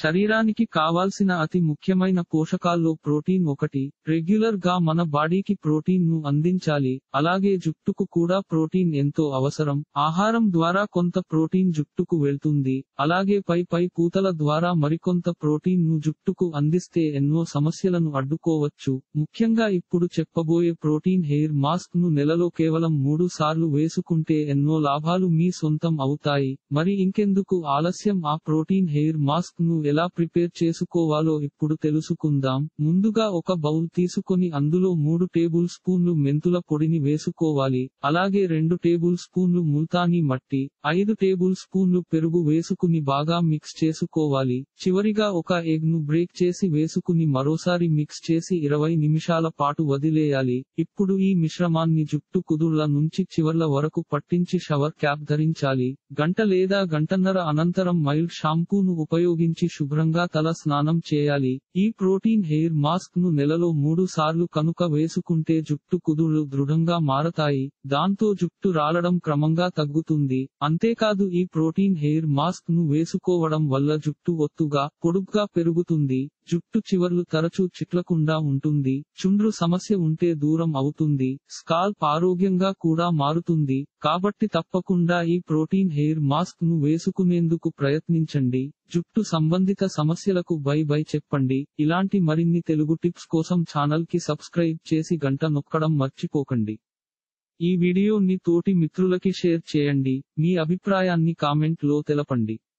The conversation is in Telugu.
శరీరానికి కావాల్సిన అతి ముఖ్యమైన పోషకాల్లో ప్రోటీన్ ఒకటి రెగ్యులర్ గా మన బాడీకి ప్రోటీన్ ను అందించాలి అలాగే జుట్టుకు కూడా ప్రోటీన్ ఎంతో అవసరం ఆహారం ద్వారా కొంత ప్రోటీన్ జుట్టుకు వెళ్తుంది అలాగే పై పై పూతల ద్వారా మరికొంత ప్రోటీన్ ను జుట్టుకు అందిస్తే ఎన్నో సమస్యలను అడ్డుకోవచ్చు ముఖ్యంగా ఇప్పుడు చెప్పబోయే ప్రోటీన్ హెయిర్ మాస్క్ ను నెలలో కేవలం మూడు సార్లు వేసుకుంటే ఎన్నో లాభాలు మీ సొంతం అవుతాయి మరి ఇంకెందుకు ఆలస్యం ఆ ప్రోటీన్ హెయిర్ మాస్క్ ను ఎలా ప్రిపేర్ చేసుకోవాలో ఇప్పుడు తెలుసుకుందాం ముందుగా ఒక బౌల్ తీసుకొని అందులో మూడు టేబుల్ స్పూన్లు మెంతుల పొడిని వేసుకోవాలి అలాగే రెండు టేబుల్ స్పూన్లు ముల్తానీ మట్టి ఐదు టేబుల్ స్పూన్లు పెరుగు వేసుకుని బాగా మిక్స్ చేసుకోవాలి చివరిగా ఒక ఎగ్ ను బ్రేక్ చేసి వేసుకుని మరోసారి మిక్స్ చేసి ఇరవై నిమిషాల పాటు వదిలేయాలి ఇప్పుడు ఈ మిశ్రమాన్ని జుట్టు కుదుళ్ల నుంచి చివర్ల వరకు పట్టించి షవర్ క్యాప్ ధరించాలి గంట లేదా గంటన్నర అనంతరం మైల్డ్ షాంపూను ఉపయోగించి శుభ్రంగా తల స్నానం చేయాలి ఈ ప్రోటీన్ హెయిర్ మాస్క్ ను నెలలో మూడు సార్లు కనుక వేసుకుంటే జుట్టు కుదుళ్లు దృఢంగా మారతాయి దాంతో జుట్టు రాలడం క్రమంగా తగ్గుతుంది అంతేకాదు ఈ ప్రోటీన్ హెయిర్ మాస్క్ ను వేసుకోవడం వల్ల జుట్టు ఒత్తుగా పొడుగ్గా పెరుగుతుంది జుట్టు చివర్లు తరచూ చిట్లకుండా ఉంటుంది చుండ్రు సమస్య ఉంటే దూరం అవుతుంది స్కాల్ప్ ఆరోగ్యంగా కూడా మారుతుంది కాబట్టి తప్పకుండా ఈ ప్రోటీన్ హెయిర్ మాస్క్ ను వేసుకునేందుకు ప్రయత్నించండి జుట్టు సంబంధిత సమస్యలకు బై బై చెప్పండి ఇలాంటి మరిన్ని తెలుగు టిప్స్ కోసం ఛానల్ కి సబ్స్క్రైబ్ చేసి గంట నొక్కడం మర్చిపోకండి ఈ వీడియోని తోటి మిత్రులకి షేర్ చేయండి మీ అభిప్రాయాన్ని కామెంట్ లో తెలపండి